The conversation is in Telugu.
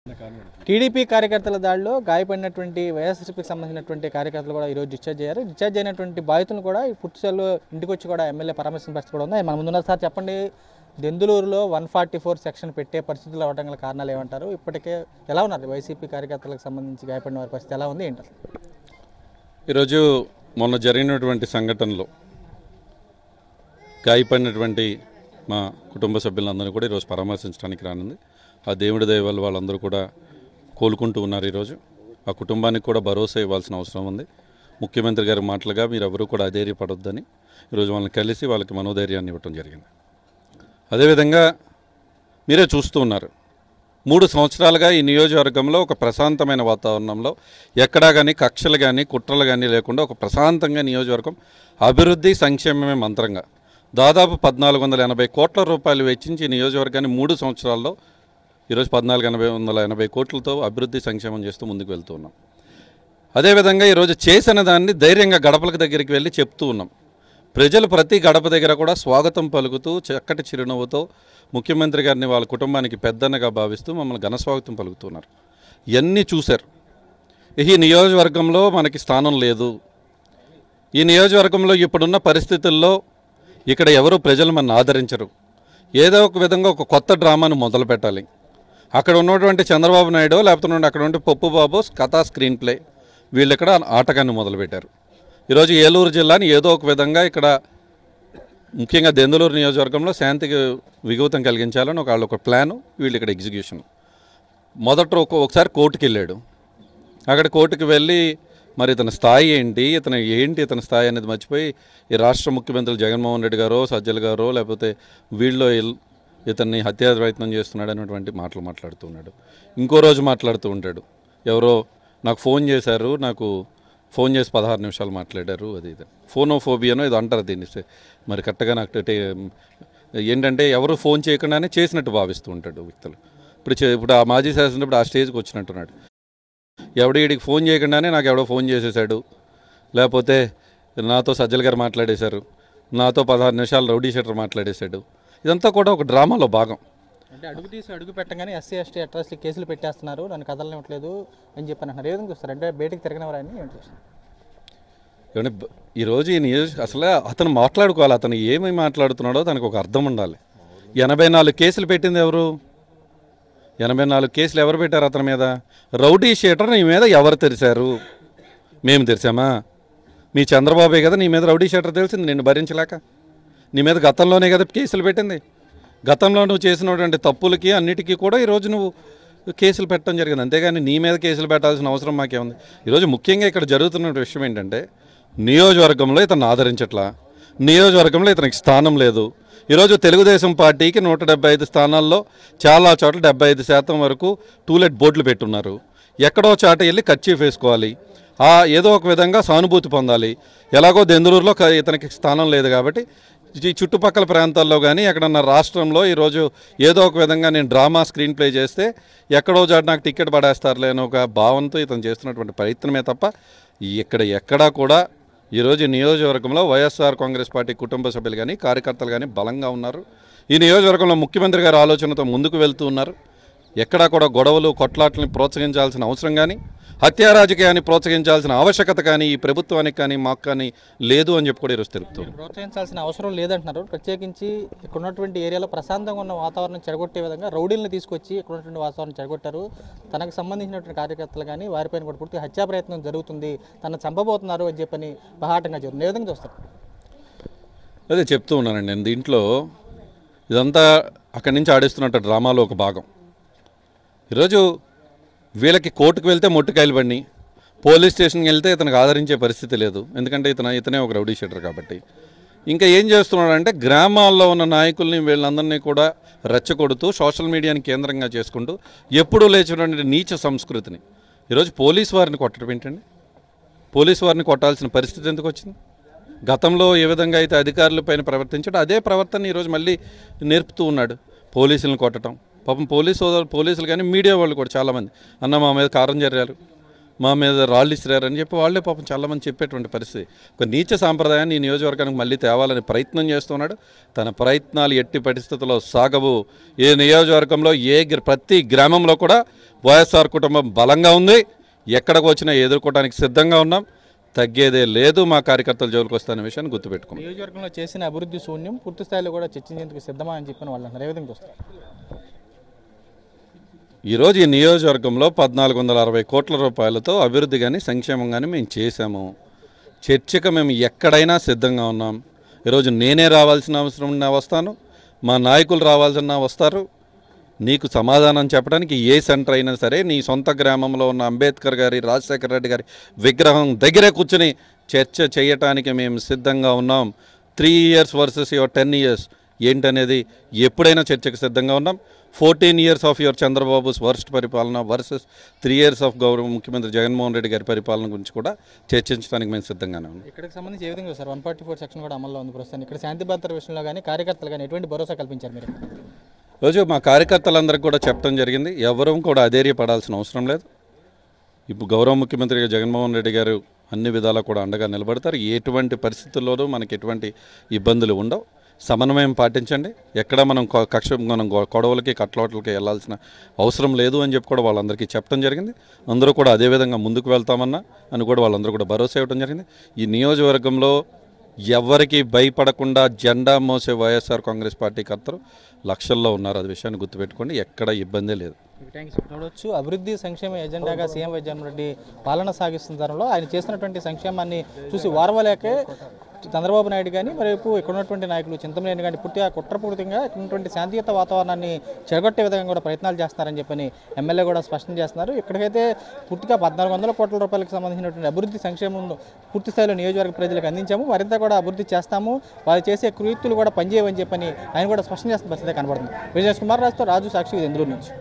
టీడీపీ కార్యకర్తల దాడిలో గాయపడినటువంటి వైఎస్ఆర్సీపీకి సంబంధించినటువంటి కార్యకర్తలు కూడా ఈరోజు డిశ్చార్జ్ అయ్యారు డిశ్చార్జ్ అయినటువంటి బాధితులు కూడా ఈ పుట్టుసల్లో ఇంటికి వచ్చి కూడా ఎమ్మెల్యే పరామర్శించిన పరిస్థితి కూడా ఉంది మన ముందున్న సార్ చెప్పండి దెందులూరులో వన్ ఫార్టీ ఫోర్ సెక్షన్ పెట్టే పరిస్థితులు అవడం గల కారణాలు ఏమంటారు ఇప్పటికే ఎలా ఉన్నారు వైసీపీ కార్యకర్తలకు సంబంధించి గాయపడిన వారి పరిస్థితి ఎలా ఉంది ఏంటారు ఈరోజు మొన్న జరిగినటువంటి సంఘటనలో గాయపడినటువంటి మా కుటుంబ సభ్యులందరూ కూడా ఈరోజు పరామర్శించడానికి రానుంది ఆ దేవుడి దయ వల్ల వాళ్ళందరూ కూడా కోలుకుంటూ ఉన్నారు ఈరోజు ఆ కుటుంబానికి కూడా భరోసా ఇవ్వాల్సిన అవసరం ఉంది ముఖ్యమంత్రి గారి మాటలుగా మీరు ఎవరూ కూడా అధైర్యపడొద్దని ఈరోజు వాళ్ళని కలిసి వాళ్ళకి మనోధైర్యాన్ని ఇవ్వటం జరిగింది అదేవిధంగా మీరే చూస్తూ ఉన్నారు మూడు సంవత్సరాలుగా ఈ నియోజకవర్గంలో ఒక ప్రశాంతమైన వాతావరణంలో ఎక్కడా కానీ కక్షలు కానీ కుట్రలు కానీ లేకుండా ఒక ప్రశాంతంగా నియోజకవర్గం అభివృద్ధి సంక్షేమమే మంత్రంగా దాదాపు పద్నాలుగు వందల ఎనభై కోట్ల రూపాయలు వెచ్చించి ఈ నియోజకవర్గాన్ని మూడు సంవత్సరాల్లో ఈరోజు పద్నాలుగు ఎనభై వందల ఎనభై కోట్లతో అభివృద్ధి సంక్షేమం చేస్తూ ముందుకు వెళ్తూ ఉన్నాం అదేవిధంగా ఈరోజు చేసిన దాన్ని ధైర్యంగా గడపలకు దగ్గరికి వెళ్ళి చెప్తూ ఉన్నాం ప్రజలు ప్రతి గడప దగ్గర కూడా స్వాగతం పలుకుతూ చక్కటి చిరునవ్వుతో ముఖ్యమంత్రి గారిని వాళ్ళ కుటుంబానికి పెద్దన్నగా భావిస్తూ మమ్మల్ని ఘనస్వాగతం పలుకుతున్నారు ఇవన్నీ చూశారు ఈ నియోజకవర్గంలో మనకి స్థానం లేదు ఈ నియోజకవర్గంలో ఇప్పుడున్న పరిస్థితుల్లో ఇక్కడ ఎవరు ప్రజలు మన ఆదరించరు ఏదో ఒక విధంగా ఒక కొత్త డ్రామాను మొదలు పెట్టాలి అక్కడ ఉన్నటువంటి చంద్రబాబు నాయుడు లేకపోతే నుండి అక్కడ ఉండే పప్పు బాబు కథా స్క్రీన్ ప్లే వీళ్ళు ఇక్కడ ఆటగాన్ని మొదలుపెట్టారు ఈరోజు ఏలూరు జిల్లాని ఏదో ఒక విధంగా ఇక్కడ ముఖ్యంగా దెందులూరు నియోజకవర్గంలో శాంతికి విఘూతం కలిగించాలని ఒక వాళ్ళు ఒక ప్లాను వీళ్ళు ఇక్కడ ఎగ్జిక్యూషన్ మొదట ఒక ఒకసారి కోర్టుకి వెళ్ళాడు అక్కడ కోర్టుకి వెళ్ళి మరి ఇతని స్థాయి ఏంటి ఇతను ఏంటి ఇతని స్థాయి అనేది మర్చిపోయి ఈ రాష్ట్ర ముఖ్యమంత్రులు జగన్మోహన్ రెడ్డి గారో సజ్జల గారో లేకపోతే వీళ్ళు ఇల్- ఇతన్ని హత్యా ప్రయత్నం చేస్తున్నాడు అనేటువంటి మాటలు మాట్లాడుతూ ఉన్నాడు ఇంకో రోజు మాట్లాడుతూ ఉంటాడు ఎవరో నాకు ఫోన్ చేశారు నాకు ఫోన్ చేసి పదహారు నిమిషాలు మాట్లాడారు అది ఇది ఫోనోఫోబియానో ఇది అంటారు దీన్ని మరి కరెక్ట్గా నాకు టే- ఏంటంటే ఎవరు ఫోన్ చేయకుండానే చేసినట్టు భావిస్తూ ఉంటాడు వ్యక్తులు ఇప్పుడు చే- ఇప్పుడు ఆ మాజీ శాసనసభ్యుడు ఆ స్టేజ్కి వచ్చినట్టున్నాడు ఎవడు వీడికి ఫోన్ చేయకుండానే నాకు ఎవడో ఫోన్ చేసేసాడు లేకపోతే నాతో సజ్జల గారు మాట్లాడేశారు నాతో పదహారు నిమిషాలు రౌడీ షెటర్ మాట్లాడేశాడు ఇదంతా కూడా ఒక డ్రామాలో భాగం అంటే అడుగు తీసి అడుగు పెట్టగానే ఎస్సీ ఎస్టీ అట్రాసిటీ కేసులు పెట్టేస్తున్నారు నన్ను కదలనివ్వట్లేదు అని చెప్పి అంటున్నారు ఏ విధంగా చూస్తారు అంటే బయటకు తిరగనివారని ఏంటి చూస్తారు ఏమంటే బ- ఈరోజు ఈ నియోజక అసలు అతను మాట్లాడుకోవాలి అతను ఏమి మాట్లాడుతున్నాడో తనకు ఒక అర్థం ఉండాలి ఎనభై నాలుగు కేసులు పెట్టింది ఎవరు ఎనభై నాలుగు కేసులు ఎవరు పెట్టారు అతని మీద రౌడీ షీటర్ నీ మీద ఎవరు తెరిచారు మేము తెరిచామా మీ చంద్రబాబే కదా నీ మీద రౌడీ షీటర్ తెలిసింది నిన్ను భరించలేక నీ మీద గతంలోనే కదా కేసులు పెట్టింది గతంలో నువ్వు చేసినటువంటి తప్పులకి అన్నిటికీ కూడా ఈరోజు నువ్వు కేసులు పెట్టడం జరిగింది అంతేగాని నీ మీద కేసులు పెట్టాల్సిన అవసరం మాకేముంది ఈరోజు ముఖ్యంగా ఇక్కడ జరుగుతున్న విషయం ఏంటంటే నియోజకవర్గంలో ఇతను ఆదరించట్లా నియోజకవర్గంలో ఇతనికి స్థానం లేదు ఈరోజు తెలుగుదేశం పార్టీకి నూట డెబ్బై ఐదు స్థానాల్లో చాలా చోట్ల డెబ్బై ఐదు శాతం వరకు టూలెట్ బోర్డులు పెట్టున్నారు ఎక్కడో చాట వెళ్ళి కర్చీఫ్ వేసుకోవాలి ఆ ఏదో ఒక విధంగా సానుభూతి పొందాలి ఎలాగో దెందులూరులో క- ఇతనికి స్థానం లేదు కాబట్టి ఈ చుట్టుపక్కల ప్రాంతాల్లో కానీ ఎక్కడన్నా రాష్ట్రంలో ఈరోజు ఏదో ఒక విధంగా నేను డ్రామా స్క్రీన్ ప్లే చేస్తే ఎక్కడో చాట నాకు టికెట్ పడేస్తారులే అని ఒక భావంతో ఇతను చేస్తున్నటువంటి ప్రయత్నమే తప్ప ఇక్కడ ఎక్కడా కూడా ఈరోజు ఈ నియోజకవర్గంలో వైఎస్ఆర్ కాంగ్రెస్ పార్టీ కుటుంబ సభ్యులు కానీ కార్యకర్తలు కానీ బలంగా ఉన్నారు ఈ నియోజకవర్గంలో ముఖ్యమంత్రి గారి ఆలోచనతో ముందుకు వెళ్తూ ఉన్నారు ఎక్కడా కూడా గొడవలు కొట్లాట్లని ప్రోత్సహించాల్సిన అవసరం కానీ హత్యా రాజకీయాన్ని ప్రోత్సహించాల్సిన ఆవశ్యకత కానీ ఈ ప్రభుత్వానికి కానీ మాకు కానీ లేదు అని చెప్పి కూడా ఈరోజు తెలుపుతుంది మీరు ప్రోత్సహించాల్సిన అవసరం లేదంటున్నారు ప్రత్యేకించి ఇక్కడ ఉన్నటువంటి ఏరియాలో ప్రశాంతంగా ఉన్న వాతావరణం చెడగొట్టే విధంగా రౌడీలను తీసుకొచ్చి ఇక్కడ ఉన్నటువంటి వాతావరణం చెడగొట్టారు తనకు సంబంధించినటువంటి కార్యకర్తలు కానీ వారిపైన కూడా పూర్తి హత్యా ప్రయత్నం జరుగుతుంది తను చంపబోతున్నారు అని చెప్పని బహాటంగా జరుగుతుంది ఏ విధంగా చూస్తారు అదే చెప్తూ ఉన్నానండి నేను దీంట్లో ఇదంతా అక్కడి నుంచి ఆడిస్తున్నట్టు డ్రామాలో ఒక భాగం ఈరోజు వీళ్ళకి కోర్టుకు వెళ్తే మొట్టుకాయలు బండి పోలీస్ స్టేషన్కి వెళ్తే ఇతనికి ఆదరించే పరిస్థితి లేదు ఎందుకంటే ఇతను ఇతనే ఒక రౌడీ షీటర్ కాబట్టి ఇంకా ఏం చేస్తున్నాడంటే గ్రామాల్లో ఉన్న నాయకుల్ని వీళ్ళందరినీ కూడా రెచ్చగొడుతూ సోషల్ మీడియాని కేంద్రంగా చేసుకుంటూ ఎప్పుడూ లేచినటువంటి నీచ సంస్కృతిని ఈరోజు పోలీస్ వారిని కొట్టడం ఏంటండి పోలీసు వారిని కొట్టాల్సిన పరిస్థితి ఎందుకు వచ్చింది గతంలో ఏ విధంగా అయితే అధికారుల పైన ప్రవర్తించాడో అదే ప్రవర్తన ఈరోజు మళ్ళీ నేర్పుతూ ఉన్నాడు పోలీసులను కొట్టడం పాపం పోలీసు సోదరు పోలీసులు కానీ మీడియా వాళ్ళు కూడా చాలామంది అన్న మా మీద కారం జర్రారు మా మీద రాళ్ళు ఇసిరారని చెప్పి వాళ్ళే పాపం చాలామంది చెప్పేటువంటి పరిస్థితి ఒక నీచ సాంప్రదాయాన్ని ఈ నియోజకవర్గానికి మళ్ళీ తేవాలని ప్రయత్నం చేస్తున్నాడు తన ప్రయత్నాలు ఎట్టి పరిస్థితుల్లో సాగవు ఏ నియోజకవర్గంలో ఏ గ్ర- ప్రతి గ్రామంలో కూడా వైఎస్ఆర్ కుటుంబం బలంగా ఉంది ఎక్కడికి వచ్చినా ఎదుర్కోవడానికి సిద్ధంగా ఉన్నాం తగ్గేదే లేదు మా కార్యకర్తల జోలికి వస్తున్న విషయాన్ని గుర్తుపెట్టుకున్నాం నియోజకవర్గంలో చేసిన అభివృద్ధి శూన్యం పూర్తి స్థాయిలో కూడా చర్చించేందుకు సిద్ధమా అని చెప్పిన వాళ్ళు అంటారు ఏ విధంగా చూస్తారు ఈరోజు ఈ నియోజకవర్గంలో పద్నాలుగు వందల అరవై కోట్ల రూపాయలతో అభివృద్ధి కానీ సంక్షేమం కానీ మేము చేశాము చర్చకు మేము ఎక్కడైనా సిద్ధంగా ఉన్నాం ఈరోజు నేనే రావాల్సిన అవసరం ఉన్నా వస్తాను మా నాయకులు రావాల్సిన వస్తారు నీకు సమాధానం చెప్పడానికి ఏ సెంటర్ అయినా సరే నీ సొంత గ్రామంలో ఉన్న అంబేద్కర్ గారి రాజశేఖర రెడ్డి గారి విగ్రహం దగ్గరే కూర్చుని చర్చ చేయటానికి మేము సిద్ధంగా ఉన్నాం three years versus your ten years ఏంటనేది ఎప్పుడైనా చర్చకు సిద్ధంగా ఉన్నాం ఫోర్టీన్ ఇయర్స్ ఆఫ్ యువర్ చంద్రబాబుస్ వర్స్ట్ పరిపాలన వర్సెస్ త్రీ ఇయర్స్ ఆఫ్ గౌరవ ముఖ్యమంత్రి జగన్మోహన్ రెడ్డి గారి పరిపాలన గురించి కూడా చర్చించడానికి మేము సిద్ధంగానే ఉన్నాం ఇక్కడికి సంబంధించి ఏ విధంగా చూస్తారు వన్ ఫార్టీ ఫోర్ సెక్షన్ కూడా అమల్లో ఉంది ప్రస్తుతం ఇక్కడ శాంతి భద్రత విషయంలో కానీ కార్యకర్తలు కానీ ఎటువంటి భరోసా కల్పించారు మీరు రోజు మా కార్యకర్తలందరికీ కూడా చెప్పడం జరిగింది ఎవరూ కూడా అధైర్యపడాల్సిన అవసరం లేదు ఇప్పుడు గౌరవ ముఖ్యమంత్రిగా జగన్మోహన్ రెడ్డి గారు అన్ని విధాలా కూడా అండగా నిలబడతారు ఎటువంటి పరిస్థితుల్లోనూ మనకి ఎటువంటి ఇబ్బందులు ఉండవు సమన్వయం పాటించండి ఎక్కడ మనం కొ- కక్ష మనం గొ- గొడవలకి కట్లోట్లకి వెళ్ళాల్సిన అవసరం లేదు అని చెప్పి కూడా వాళ్ళందరికీ చెప్పడం జరిగింది అందరూ కూడా అదే విధంగా ముందుకు వెళ్తామన్నా అని కూడా వాళ్ళందరూ కూడా భరోసా ఇవ్వడం జరిగింది ఈ నియోజకవర్గంలో ఎవరికి భయపడకుండా జెండా మోసే వైఎస్ఆర్ కాంగ్రెస్ పార్టీ కర్తలు లక్షల్లో ఉన్నారు అది విషయాన్ని గుర్తుపెట్టుకోండి ఎక్కడ ఇబ్బందే లేదు థ్యాంక్స్ చూడవచ్చు అభివృద్ధి సంక్షేమ ఎజెండాగా సీఎం వైఎస్ జగన్ రెడ్డి పాలన సాగిస్తున్న తరంలో ఆయన చేస్తున్నటువంటి సంక్షేమాన్ని చూసి వారవలేకే చంద్రబాబు నాయుడు కానీ మరేపు ఇక్కడ ఉన్నటువంటి నాయకులు చింతమనేని కానీ పూర్తిగా కుట్రపూరితంగా ఇక్కడ ఉన్నటువంటి శాంతియుత వాతావరణాన్ని చెడగొట్టే విధంగా కూడా ప్రయత్నాలు చేస్తున్నారని చెప్పని ఎమ్మెల్యే కూడా స్పష్టం చేస్తున్నారు ఇక్కడికైతే పూర్తిగా పద్నాలుగు వందల కోట్ల రూపాయలకు సంబంధించినటువంటి అభివృద్ధి సంక్షేమం పూర్తి స్థాయిలో నియోజకవర్గ ప్రజలకు అందించాము మరింత కూడా అభివృద్ధి చేస్తాము వాళ్ళు చేసే కృత్యులు కూడా పనిచేయవని చెప్పని ఆయన కూడా స్పష్టం చేస్తున్న పరిస్థితి కనబడుతుంది విజయ్ కుమార్ రాజుతో రాజు సాక్షి ఎందులో నుంచి